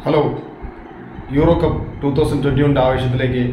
hello Euro cup two thousand twenty വണ്ണിൻ്റെ ആവശ്യത്തിലേക്ക്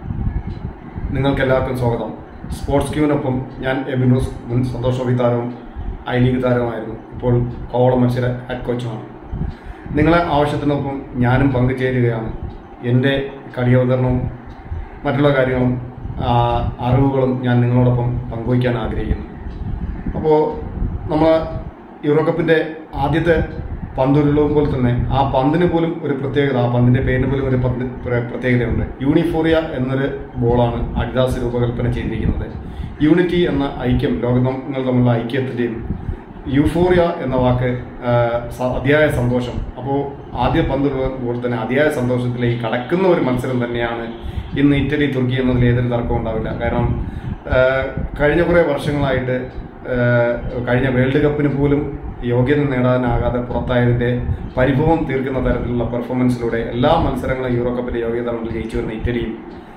നിങ്ങൾക്ക് എല്ലാവർക്കും സ്വാഗതം സ്പോർട്സ് ക്യൂവിനൊപ്പം ഞാൻ എബിനൂസ് മുൻ സന്തോഷ് ട്രോഫി താരവും ഐ ലീഗ് താരവുമായിരുന്നു ഇപ്പോൾ കോവളം മത്സര ഹെഡ് കോച്ചുമാണ് നിങ്ങളെ ആവശ്യത്തിനൊപ്പം ഞാനും പങ്കുചേരുകയാണ് എൻ്റെ കളിയവതരണവും മറ്റുള്ള കാര്യങ്ങളും ആ, അറിവുകളും ഞാൻ നിങ്ങളോടൊപ്പം പങ്കുവയ്ക്കാൻ ആഗ്രഹിക്കുന്നു അപ്പോൾ നമ്മൾ യൂറോ കപ്പിൻ്റെ ആദ്യത്തെ പന്തുരുള്ളതുപോലെ തന്നെ ആ പന്തിന് പോലും ഒരു പ്രത്യേകത ആ പന്തിൻ്റെ പേരിന് പോലും ഒരു പന്ത് പ്ര- പ്രത്യേകതയുണ്ട് യൂണിഫോറിയ എന്നൊരു ബോളാണ് അഡിദാസ് രൂപകൽപ്പന ചെയ്തിരിക്കുന്നത് യൂണിറ്റി എന്ന ഐക്യം ലോകങ്ങൾ തമ്മിലുള്ള ഐക്യത്തിൻ്റെയും യൂഫോറിയ എന്ന വാക്ക് ആ, സ- അതിയായ സന്തോഷം അപ്പോൾ ആദ്യ പന്തുള്ള തന്നെ അതിയായ സന്തോഷത്തിലേക്ക് കടക്കുന്ന ഒരു മത്സരം തന്നെയാണ് ഇന്ന് ഇറ്റലി തുർക്കി എന്നതിൽ ഏതൊരു തർക്കവും ഉണ്ടാവില്ല കാരണം ആ, കഴിഞ്ഞ കുറേ വർഷങ്ങളായിട്ട് ആ, കഴിഞ്ഞ വേൾഡ് കപ്പിന് പോലും യോഗ്യത നേടാനാകാതെ പുറത്തായതിന്റെ പരിഭവം തീർക്കുന്ന തരത്തിലുള്ള പെർഫോമൻസിലൂടെ എല്ലാ മത്സരങ്ങളും യൂറോ കപ്പിന്റെ യോഗ്യത റൗണ്ടിൽ ജയിച്ചു വരുന്ന ഇറ്റലിയും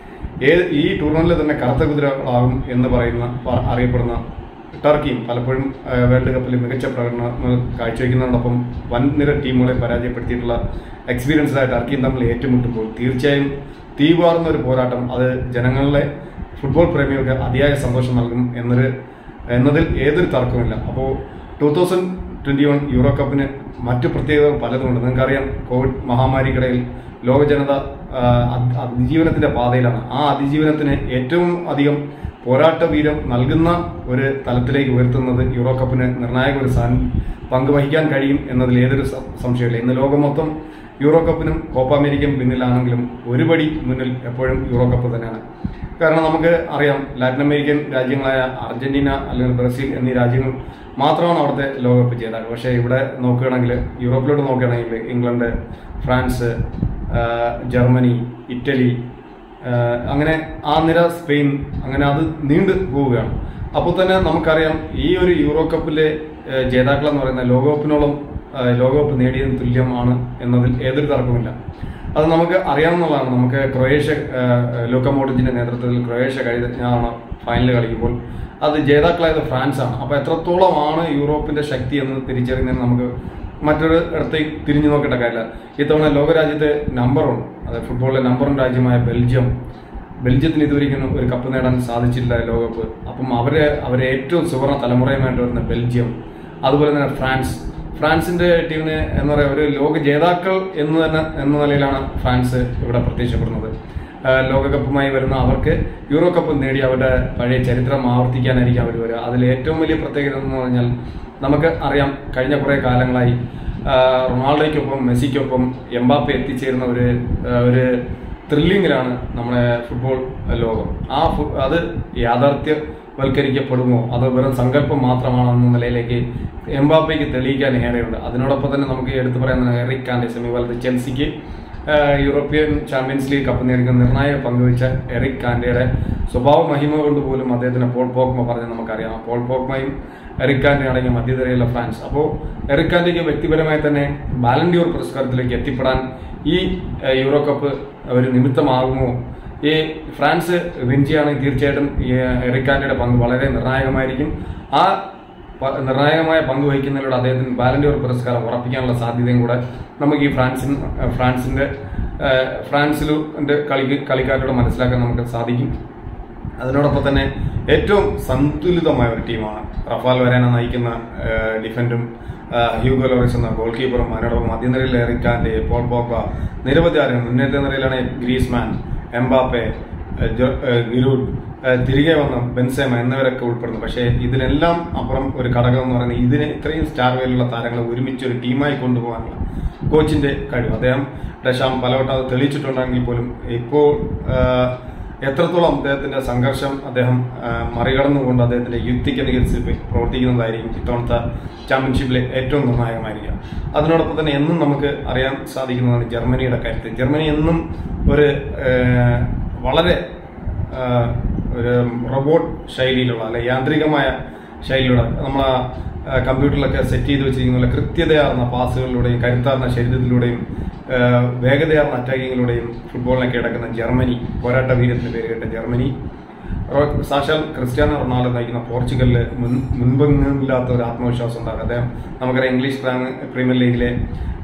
ഏത് ഈ ടൂർണമെന്റിൽ തന്നെ കറുത്ത കുതിരകളാകും എന്ന് പറയുന്ന പ- അറിയപ്പെടുന്ന ടർക്കിയും പലപ്പോഴും ആ, വേൾഡ് കപ്പിൽ മികച്ച പ്രകടനങ്ങൾ കാഴ്ചവെക്കുന്നതോടൊപ്പം വൻനിര ടീമുകളെ പരാജയപ്പെടുത്തിയിട്ടുള്ള എക്സ്പീരിയൻസ്ഡ് ആയ ടർക്കിയും തമ്മിൽ ഏറ്റുമുട്ടുമ്പോൾ തീർച്ചയായും തീവാർന്ന ഒരു പോരാട്ടം അത് ജനങ്ങളിലെ ഫുട്ബോൾ പ്രേമികൾക്ക് അതിയായ സന്തോഷം നൽകും എന്നൊരു എന്നതിൽ ഏതൊരു തർക്കവുമില്ല അപ്പോൾ two thousand twenty one Euro കപ്പിന് മറ്റു പ്രത്യേകതകൾ പലതുമുണ്ട് നിങ്ങൾക്കറിയാം കോവിഡ് മഹാമാരിക്കിടയിൽ ലോക ജനത ആ, അത് അതിജീവനത്തിന്റെ പാതയിലാണ് ആ അതിജീവനത്തിന് ഏറ്റവും അധികം പോരാട്ട വീരം നൽകുന്ന ഒരു തലത്തിലേക്ക് ഉയർത്തുന്നത് യൂറോ കപ്പിന് നിർണായക ഒരു സ്ഥാനം പങ്കുവഹിക്കാൻ കഴിയും എന്നതിൽ ഏതൊരു സ- സംശയമില്ല ഇന്ന് ലോകം മൊത്തം യൂറോ കപ്പിനും കോപ്പ അമേരിക്കയും പിന്നിലാണെങ്കിലും ഒരു പടി മുന്നിൽ എപ്പോഴും യൂറോ കപ്പ് തന്നെയാണ് കാരണം നമുക്ക് അറിയാം ലാറ്റിൻ അമേരിക്കൻ രാജ്യങ്ങളായ അർജന്റീന അല്ലെങ്കിൽ ബ്രസീൽ എന്നീ രാജ്യങ്ങൾ മാത്രമാണ് അവിടുത്തെ ലോകകപ്പ് ജേതാക്കൾ പക്ഷേ ഇവിടെ നോക്കുകയാണെങ്കിൽ യൂറോപ്പിലോട്ട് നോക്കുകയാണെങ്കിൽ ഇംഗ്ലണ്ട് ഫ്രാൻസ് ആ, ജർമ്മനി ഇറ്റലി ആ, അങ്ങനെ ആ നിര സ്പെയിൻ അങ്ങനെ അത് നീണ്ടു പോവുകയാണ് അപ്പോൾ തന്നെ നമുക്കറിയാം ഈ ഒരു യൂറോ കപ്പിലെ ആ, ജേതാക്കൾ എന്ന് പറയുന്ന ലോകകപ്പിനോളം ആ, ലോകകപ്പ് നേടിയതിന് തുല്യമാണ് എന്നതിൽ ഏതൊരു തർക്കവുമില്ല അത് നമുക്ക് അറിയാവുന്നതാണ് നമുക്ക് ക്രൊയേഷ്യ ആ, ലൂക്ക മോഡിച്ചിന്റെ നേതൃത്വത്തിൽ ക്രൊയേഷ്യ കഴിഞ്ഞാണ് ഫൈനൽ കളിക്കുമ്പോൾ അത് ജേതാക്കളായത് ഫ്രാൻസ് ആണ് അപ്പോൾ എത്രത്തോളമാണ് യൂറോപ്പിന്റെ ശക്തി എന്ന് തിരിച്ചറിയുന്നതിന് നമുക്ക് മറ്റൊരു ഇടത്തേക്ക് തിരിഞ്ഞു നോക്കേണ്ട കാര്യമില്ല ഇത്തവണ ലോകരാജ്യത്തെ നമ്പറും അതായത് ഫുട്ബോളിലെ നമ്പറും രാജ്യമായ ബെൽജിയം ബെൽജിയത്തിന് ഇതുവരെയ്ക്കും ഒരു കപ്പ് നേടാൻ സാധിച്ചില്ല ലോകകപ്പ് അപ്പം അവരെ അവരെ ഏറ്റവും സുവർണ തലമുറയുമായിട്ട് വരുന്ന ബെൽജിയം അതുപോലെ തന്നെ ഫ്രാൻസ് ഫ്രാൻസിന്റെ ടീമിന് എന്താ പറയുക ഒരു ലോക ജേതാക്കൾ എന്ന് തന്നെ എന്ന നിലയിലാണ് ഫ്രാൻസ് ഇവിടെ പ്രത്യക്ഷപ്പെടുന്നത് ആ, ലോകകപ്പുമായി വരുന്ന അവർക്ക് യൂറോ കപ്പ് നേടി അവരുടെ പഴയ ചരിത്രം ആവർത്തിക്കാനായിരിക്കും അവർ വരിക അതിൽ ഏറ്റവും വലിയ പ്രത്യേകത എന്ന് പറഞ്ഞാൽ നമുക്ക് അറിയാം കഴിഞ്ഞ കുറേ കാലങ്ങളായി ആ, റൊണാൾഡോയ്ക്കൊപ്പം മെസ്സിക്കൊപ്പം എംബാപ്പെ എത്തിച്ചേരുന്ന ഒരു ആ, ഒരു ത്രില്ലിങ്ങിലാണ് നമ്മുടെ ഫുട്ബോൾ ലോകം ആ ഫു- അത് യാഥാർത്ഥ്യവൽക്കരിക്കപ്പെടുമോ അത് വെറും സങ്കല്പം മാത്രമാണോ എന്ന നിലയിലേക്ക് എംബാപ്പയ്ക്ക് തെളിയിക്കാൻ ഏറെയുണ്ട് അതിനോടൊപ്പം തന്നെ നമുക്ക് എടുത്തു പറയാൻ എറിക് കാന്റെ സെമിഫൈനൽ ചെൽസിക്ക് ആ, യൂറോപ്യൻ ചാമ്പ്യൻസ് ലീഗ് കപ്പ് നേടിക്കുന്ന നിർണായക പങ്കുവച്ച എറിക് കാന്റയുടെ സ്വഭാവ മഹിമ കൊണ്ട് പോലും അദ്ദേഹത്തിന് പോൾ പോക്മ പറഞ്ഞ് നമുക്കറിയാം ആ പോൾ പോക്മയും എറിക് കാന്റയും അടങ്ങിയ മധ്യനിരയിലുള്ള ഫ്രാൻസ് അപ്പോൾ എറിക് കാന്റയ്ക്ക് വ്യക്തിപരമായി തന്നെ ബാലൻഡിയോർ പുരസ്കാരത്തിലേക്ക് എത്തിപ്പെടാൻ ഈ ആ, യൂറോ കപ്പ് ഒരു നിമിത്തമാകുമോ ഈ ഫ്രാൻസ് വിൻ ചെയ്യുകയാണെങ്കിൽ തീർച്ചയായിട്ടും ഈ എറിക് കാന്റയുടെ പങ്ക് വളരെ നിർണായകമായിരിക്കും ആ പ- നിർണായകമായ പങ്ക് വഹിക്കുന്നതിലൂടെ അദ്ദേഹത്തിന് ബാലൻഡിയോർ പുരസ്കാരം ഉറപ്പിക്കാനുള്ള സാധ്യതയും കൂടെ നമുക്ക് ഈ ഫ്രാൻസിൻ ഫ്രാൻസിന്റെ ഏഹ്, ഫ്രാൻസിലെ കളി കളിക്കാരുടെ മനസ്സിലാക്കാൻ നമുക്ക് സാധിക്കും അതിനോടൊപ്പം തന്നെ ഏറ്റവും സന്തുലിതമായ ഒരു ടീമാണ് റഫാൽ വരാന നയിക്കുന്ന ഏഹ്, ഡിഫൻഡും ഏഹ്, ഹ്യൂഗോ ലോറിസ് എന്ന ഗോൾ കീപ്പറും അതിനോടൊപ്പം മധ്യനിരയിൽ എറിക്കാന്റെ പോൾ പോക്ക നിരവധി ആരും മുന്നേറ്റ നിരയിലാണ് ഗ്രീസ്മാൻ എംബാപ്പെ ഏഹ്, ജോ- ഏഹ്, ഗിരൂഡ് ഏഹ്, തിരികെ വന്ന ബെൻസേമ എന്നിവരൊക്കെ ഉൾപ്പെടുന്നു പക്ഷേ ഇതിനെല്ലാം അപ്പുറം ഒരു ഘടകം എന്ന് പറയുന്നത് ഇതിന് ഇത്രയും സ്റ്റാർ വേലുള്ള താരങ്ങളെ ഒരുമിച്ച് ഒരു ടീമായി കൊണ്ടുപോകാനുള്ള കോച്ചിന്റെ കഴിവ് അദ്ദേഹം ഡഷാം പലവട്ടം അത് തെളിയിച്ചിട്ടുണ്ടെങ്കിൽ പോലും ഇപ്പോൾ ഏഹ്, എത്രത്തോളം അദ്ദേഹത്തിന്റെ സംഘർഷം അദ്ദേഹം ആ, മറികടന്നുകൊണ്ട് അദ്ദേഹത്തിന്റെ യുക്തിക്കനുസരിച്ച് പ്രവർത്തിക്കുന്നതായിരിക്കും ഇത്തവണത്തെ ചാമ്പ്യൻഷിപ്പിലെ ഏറ്റവും നിർണായകമായിരിക്കുക അതിനോടൊപ്പം തന്നെ എന്നും നമുക്ക് അറിയാൻ സാധിക്കുന്നതാണ് ജർമ്മനിയുടെ കാര്യത്തിൽ ജർമ്മനി എന്നും ഒരു ആ, വളരെ ആ, ഒരു റോബോട്ട് ശൈലിയിലുള്ള അല്ലെ യാന്ത്രികമായ ശൈലിയിലുള്ള നമ്മൾ കമ്പ്യൂട്ടറിലൊക്കെ സെറ്റ് ചെയ്ത് വെച്ചിരിക്കുന്ന പോലെ കൃത്യതയാർന്ന പാസുകളിലൂടെയും കരുത്താർന്ന ശരീരത്തിലൂടെയും ആ, വേഗതയാർന്ന അറ്റാക്കിങ്ങിലൂടെയും ഫുട്ബോളിനെ കീഴടക്കുന്ന ജർമ്മനി പോരാട്ട വീരത്തിന് പേര് കേട്ട ജർമ്മനി റോ- സാക്ഷാൽ ക്രിസ്ത്യാനോ റൊണാൾഡോ നയിക്കുന്ന പോർച്ചുഗലിൽ മുൻ മുൻപെങ്ങില്ലാത്ത ഒരു ആത്മവിശ്വാസം ഉണ്ടാകും അദ്ദേഹം നമുക്കറിയാം ഇംഗ്ലീഷ് പ്രാ- പ്രീമിയർ ലീഗിലെ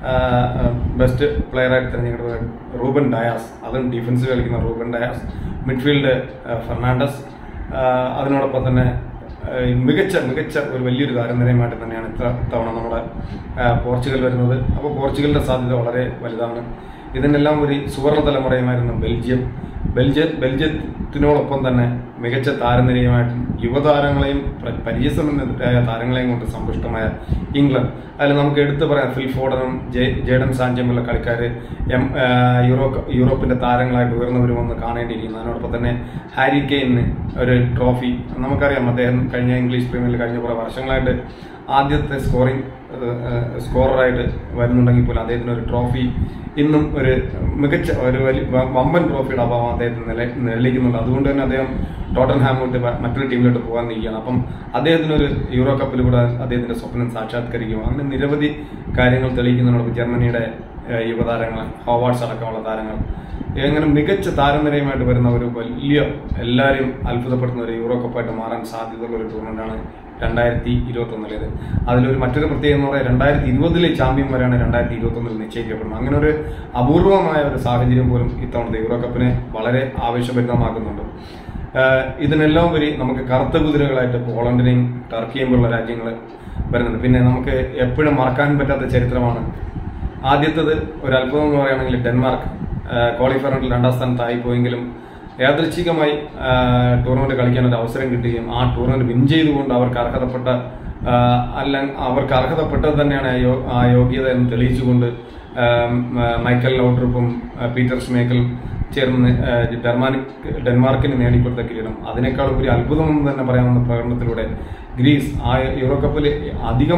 ബെസ്റ്റ് പ്ലെയറായിട്ട് തിരഞ്ഞെടുത്തത് റൂബൻ ഡയാസ് അതും ഡിഫൻസ് കളിക്കുന്ന റൂബൻ ഡയാസ് മിഡ്ഫീൽഡ് ഫെർണാണ്ടസ് ആ, അതിനോടൊപ്പം തന്നെ ആ, മികച്ച മികച്ച ഒരു വലിയൊരു താരനിരയുമായിട്ട് തന്നെയാണ് ഇത്ര തവണ നമ്മുടെ ആ, പോർച്ചുഗൽ വരുന്നത് അപ്പോൾ പോർച്ചുഗലിന്റെ സാധ്യത വളരെ വലുതാണ് ഇതിനെല്ലാം ഒരു സുവർണ തലമുറയുമായിരുന്നു ബെൽജിയം ബെൽജിയ ബെൽജിയത്തിനോടൊപ്പം തന്നെ മികച്ച താരനിരയുമായിട്ടും യുവതാരങ്ങളെയും പ്ര- പരിചയസമ്പന്നരായ താരങ്ങളെയും കൊണ്ട് സമ്പുഷ്ടമായ ഇംഗ്ലണ്ട് അതിൽ നമുക്ക് എടുത്തു പറയാം ഫിൽ ഫോർഡനും ജെ- ജേഡൻ സാഞ്ചും ഉള്ള കളിക്കാർ എം ആ, യൂറോ യൂറോപ്പിന്റെ താരങ്ങളായിട്ട് ഉയർന്നു വരുമെന്ന് കാണേണ്ടിയിരിക്കുന്നു അതിനോടൊപ്പം തന്നെ ഹാരി കെയിന് ഒരു ട്രോഫി നമുക്കറിയാം അദ്ദേഹം കഴിഞ്ഞ ഇംഗ്ലീഷ് പ്രീമിയറിൽ കഴിഞ്ഞ കുറേ വർഷങ്ങളായിട്ട് ആദ്യത്തെ സ്കോറിംഗ് സ്കോററായിട്ട് വരുന്നുണ്ടെങ്കിൽ പോലും അദ്ദേഹത്തിന് ഒരു ട്രോഫി ഇന്നും ഒരു മികച്ച ഒരു വലിയ വ- വമ്പൻ ട്രോഫിയുടെ അഭാവം അദ്ദേഹത്തിന് നില നിലനിൽക്കുന്നുണ്ട് അതുകൊണ്ട് തന്നെ അദ്ദേഹം ടോട്ടൻഹാം വിട്ട് വ- മറ്റൊരു ടീമിലോട്ട് പോകാൻ നിൽക്കുകയാണ് അപ്പം അദ്ദേഹത്തിന് ഒരു യൂറോ കപ്പിൽ കൂടെ അദ്ദേഹത്തിന്റെ സ്വപ്നം സാക്ഷാത്കരിക്കും അങ്ങനെ നിരവധി കാര്യങ്ങൾ തെളിയിക്കുന്നുണ്ട് ജർമ്മനിയുടെ ഏഹ്, യുവതാരങ്ങൾ ഹോവാർഡ്സ് അടക്കമുള്ള താരങ്ങൾ എങ്ങനെ മികച്ച താരനിരയുമായിട്ട് വരുന്ന ഒരു വലിയ എല്ലാവരെയും അത്ഭുതപ്പെടുത്തുന്ന ഒരു യൂറോ കപ്പായിട്ട് മാറാൻ സാധ്യതയുള്ള ഒരു ടൂർണമെന്റാണ് രണ്ടായിരത്തി ഇരുപത്തി ഒന്നിലേത് അതിലൊരു മറ്റൊരു പ്രത്യേകത എന്ന് പറയുന്നത് രണ്ടായിരത്തി ഇരുപതിലെ ചാമ്പ്യന്മാരാണ് രണ്ടായിരത്തി ഇരുപത്തി ഒന്നിൽ നിശ്ചയിക്കപ്പെടുന്നത് അങ്ങനെ ഒരു അപൂർവമായ ഒരു സാഹചര്യം പോലും ഇത്തവണത്തെ യൂറോ കപ്പിനെ വളരെ ആവേശഭരിതമാക്കുന്നുണ്ട് ആഹ് ഇതിനെല്ലാം ഉപരി നമുക്ക് കറുത്ത കുതിരകളായിട്ട് പോളണ്ടിനെയും ടർക്കിയെയും പോലുള്ള രാജ്യങ്ങൾ വരുന്നുണ്ട് പിന്നെ നമുക്ക് എപ്പോഴും മറക്കാൻ പറ്റാത്ത ചരിത്രമാണ് ആദ്യത്തത് ഒരു അത്ഭുതം എന്ന് പറയുകയാണെങ്കിൽ ഡെൻമാർക്ക് ക്വാളിഫയറിൽ രണ്ടാം സ്ഥാനത്തായി പോയെങ്കിലും യാദൃച്ഛികമായി ടൂർണമെന്റ് കളിക്കാൻ ഒരു അവസരം കിട്ടുകയും ആ ടൂർണമെന്റ് വിൻ ചെയ്തുകൊണ്ട് അവർക്ക് അർഹതപ്പെട്ട ആ, അല്ല അവർക്ക് അർഹതപ്പെട്ടത് തന്നെയാണ് ആ യോ- ആ യോഗ്യത എന്ന് തെളിയിച്ചുകൊണ്ട് ആ, മ- മൈക്കൽ ലൗട്രിപ്പും ആ, പീറ്റർ സ്മേക്കലും ചേർന്ന് ആ, ഡെർമാനിക് ഡെൻമാർക്കിന് നേടിക്കൊടുത്ത കിരീടം അതിനേക്കാൾ ഒരു അത്ഭുതം എന്ന് തന്നെ പറയാവുന്ന പ്രകടനത്തിലൂടെ ഗ്രീസ് ആ യൂറോ കപ്പിൽ അധികം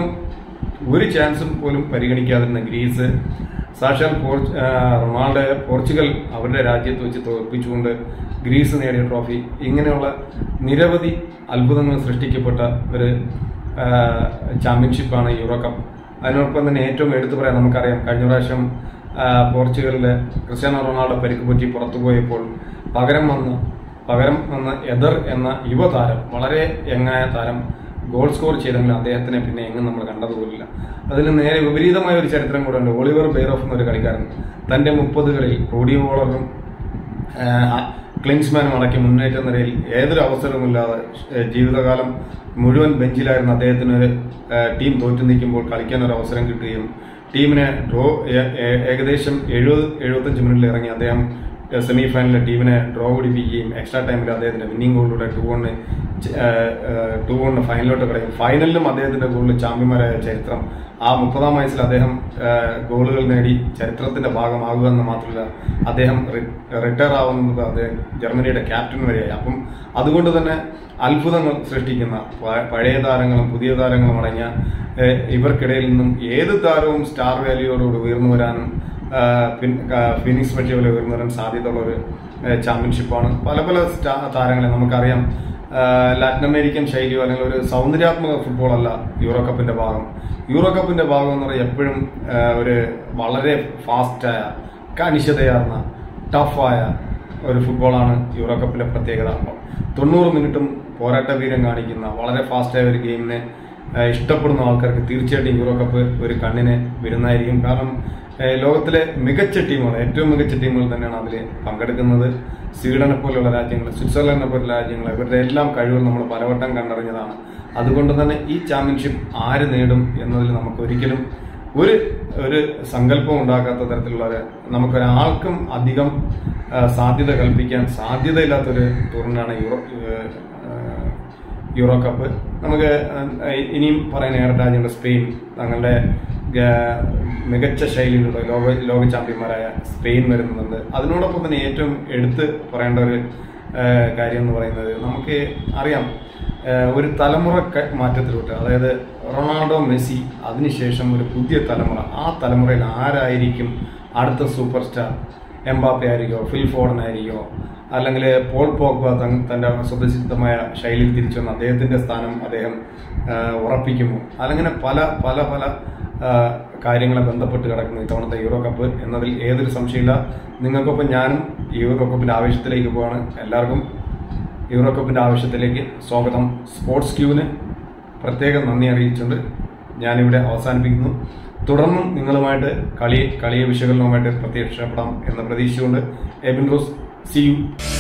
ഒരു ചാൻസും പോലും പരിഗണിക്കാതിരുന്ന ഗ്രീസ് സാക്ഷാൽ പോർച്ച് ആ, റൊണാൾഡോയെ പോർച്ചുഗൽ അവരുടെ രാജ്യത്ത് വെച്ച് തോൽപ്പിച്ചുകൊണ്ട് ഗ്രീസ് നേടിയ ട്രോഫി ഇങ്ങനെയുള്ള നിരവധി അത്ഭുതങ്ങൾ സൃഷ്ടിക്കപ്പെട്ട ഒരു ആ, ചാമ്പ്യൻഷിപ്പാണ് യൂറോ കപ്പ് അതിനൊപ്പം തന്നെ ഏറ്റവും എടുത്തു പറയാൻ നമുക്കറിയാം കഴിഞ്ഞ പ്രാവശ്യം ആ, പോർച്ചുഗലിലെ ക്രിസ്ത്യാനോ റൊണാൾഡോ പരിക്ക് പറ്റി പുറത്തു പോയപ്പോൾ പകരം വന്ന പകരം വന്ന എദർ എന്ന യുവതാരം വളരെ യങ്ങായ താരം ഗോൾ സ്കോർ ചെയ്തെങ്കിലും അദ്ദേഹത്തിനെ പിന്നെ എങ്ങും നമ്മൾ കണ്ടതുപോലില്ല അതിന് നേരെ വിപരീതമായ ഒരു ചരിത്രം കൂടെ ഉണ്ട് ഒളിവർ ബെയ്റോഫ് എന്നൊരു കളിക്കാരൻ തന്റെ മുപ്പതുകളിൽ റോഡി വോളറും ക്ലിൻസ്മാനും അടക്കി മുന്നേറ്റ നിരയിൽ ഏതൊരു അവസരവുമില്ലാതെ ഏഹ് ജീവിതകാലം മുഴുവൻ ബെഞ്ചിലായിരുന്ന അദ്ദേഹത്തിന് ഒരു ഏഹ് ടീം തോറ്റു നിൽക്കുമ്പോൾ കളിക്കാൻ ഒരു അവസരം കിട്ടുകയും ടീമിനെ ഡ്രോ ഏ- ഏ- ഏകദേശം എഴുപത് എഴുപത്തഞ്ച് മിനിറ്റിൽ ഇറങ്ങി അദ്ദേഹം സെമി ഫൈനലിൽ ടീമിനെ ഡ്രോ പിടിപ്പിക്കുകയും എക്സ്ട്രാ ടൈമിൽ അദ്ദേഹത്തിന്റെ വിന്നിംഗ് ഗോളിലൂടെ ടു വണ് ടു വണ് ഫൈനലിലോട്ട് കളിക്കും ഫൈനലിലും അദ്ദേഹത്തിന്റെ ഗോളിൽ ചാമ്പ്യന്മാരായ ചരിത്രം ആ മുപ്പതാം വയസ്സിൽ അദ്ദേഹം ആ, ഗോളുകൾ നേടി ചരിത്രത്തിന്റെ ഭാഗമാകുക എന്ന് മാത്രമല്ല അദ്ദേഹം റിട്ടയർ ആവുന്നത് അദ്ദേഹം ജർമ്മനിയുടെ ക്യാപ്റ്റൻ വരെയായി അപ്പം അതുകൊണ്ട് തന്നെ അത്ഭുതങ്ങൾ സൃഷ്ടിക്കുന്ന പ- പഴയ താരങ്ങളും പുതിയ താരങ്ങളും അടങ്ങിയ ഏ, ഇവർക്കിടയിൽ നിന്നും ഏത് താരവും സ്റ്റാർ വാല്യൂയോടുകൂടി ഉയർന്നു വരാനും ആ, പിൻ- ആ, ഫിനിക്സ് പറ്റിയ പോലെ ഉയർന്നു വരാൻ സാധ്യതയുള്ള ഒരു ഏ, ചാമ്പ്യൻഷിപ്പാണ് പല പല സ്റ്റാ താരങ്ങളെ നമുക്കറിയാം ആ, ലാറ്റിൻ അമേരിക്കൻ ശൈലിയോ അല്ലെങ്കിൽ ഒരു സൗന്ദര്യാത്മക ഫുട്ബോൾ അല്ല യൂറോ കപ്പിന്റെ ഭാഗം യൂറോ കപ്പിന്റെ ഭാഗം എന്ന് പറയുന്നത് എപ്പോഴും ആ, ഒരു വളരെ ഫാസ്റ്റായ കനിശതയാർന്ന ടഫായ ഒരു ഫുട്ബോളാണ് യൂറോ കപ്പിലെ പ്രത്യേകത തൊണ്ണൂറ് മിനിറ്റും പോരാട്ട വീരം കാണിക്കുന്ന വളരെ ഫാസ്റ്റായ ഒരു ഗെയിമിനെ ആ, ഇഷ്ടപ്പെടുന്ന ആൾക്കാർക്ക് തീർച്ചയായിട്ടും യൂറോ കപ്പ് ഒരു കണ്ണിന് വിരുന്നായിരിക്കും കാരണം ആ, ലോകത്തിലെ മികച്ച ടീമുകൾ ഏറ്റവും മികച്ച ടീമുകൾ തന്നെയാണ് അതിൽ പങ്കെടുക്കുന്നത് സ്വീഡനെ പോലെയുള്ള രാജ്യങ്ങൾ സ്വിറ്റ്സർലൻഡിനെ പോലുള്ള രാജ്യങ്ങൾ ഇവരുടെ എല്ലാം കഴിവുകൾ നമ്മൾ പലവട്ടം കണ്ടറിഞ്ഞതാണ് അതുകൊണ്ട് തന്നെ ഈ ചാമ്പ്യൻഷിപ്പ് ആര് നേടും എന്നതിൽ നമുക്ക് ഒരിക്കലും ഒരു ഒരു സങ്കല്പം ഉണ്ടാക്കാത്ത തരത്തിലുള്ള ഒരു നമുക്കൊരാൾക്കും അധികം ആ, സാധ്യത കൽപ്പിക്കാൻ സാധ്യതയില്ലാത്തൊരു ടൂർണമെന്റാണ് യൂറോ ഏഹ്, യൂറോ കപ്പ് നമുക്ക് ഏഹ്, ഇനിയും പറയുന്ന ഏറെ രാജ്യങ്ങൾ സ്പെയിൻ തങ്ങളുടെ ഏഹ്, മികച്ച ശൈലിയിലുള്ള ലോക ലോക ചാമ്പ്യന്മാരായ സ്പെയിൻ വരുന്നുണ്ട് അതിനോടൊപ്പം തന്നെ ഏറ്റവും എടുത്ത് പറയേണ്ട ഒരു ഏഹ്, കാര്യം എന്ന് പറയുന്നത് നമുക്ക് അറിയാം ഏഹ്, ഒരു തലമുറ ക- മാറ്റത്തിലോട്ട് അതായത് റൊണാൾഡോ മെസ്സി അതിനുശേഷം ഒരു പുതിയ തലമുറ ആ തലമുറയിൽ ആരായിരിക്കും അടുത്ത സൂപ്പർ സ്റ്റാർ എംബാപ്പെ ആയിരിക്കോ ഫിൽ ഫോർഡൻ ആയിരിക്കോ അല്ലെങ്കിൽ പോൾ പോഗ്ബ തൻ- തന്റെ സ്വതസിദ്ധമായ ശൈലിയിൽ തിരിച്ചു വന്ന അദ്ദേഹത്തിന്റെ സ്ഥാനം അദ്ദേഹം ആ, ഉറപ്പിക്കുമോ അല്ലെങ്കിൽ പല പല പല ആ, കാര്യങ്ങളെ ബന്ധപ്പെട്ട് കിടക്കുന്നു ഇത്തവണത്തെ യൂറോ കപ്പ് എന്നതിൽ ഏതൊരു സംശയമില്ല നിങ്ങൾക്കൊപ്പം ഞാനും ഈ യൂറോ കപ്പിന്റെ ആവേശത്തിലേക്ക് പോവാണ് എല്ലാവർക്കും യൂറോ കപ്പിന്റെ ആവശ്യത്തിലേക്ക് സ്വാഗതം സ്പോർട്സ് ക്യൂവിന് പ്രത്യേകം നന്ദി അറിയിച്ചുകൊണ്ട് ഞാനിവിടെ അവസാനിപ്പിക്കുന്നു തുടർന്നും നിങ്ങളുമായിട്ട് കളി കളിയെ വിശകലനവുമായിട്ട് പ്രത്യക്ഷപ്പെടാം എന്ന പ്രതീക്ഷയുണ്ട് എബിൻ റോസ് സി യു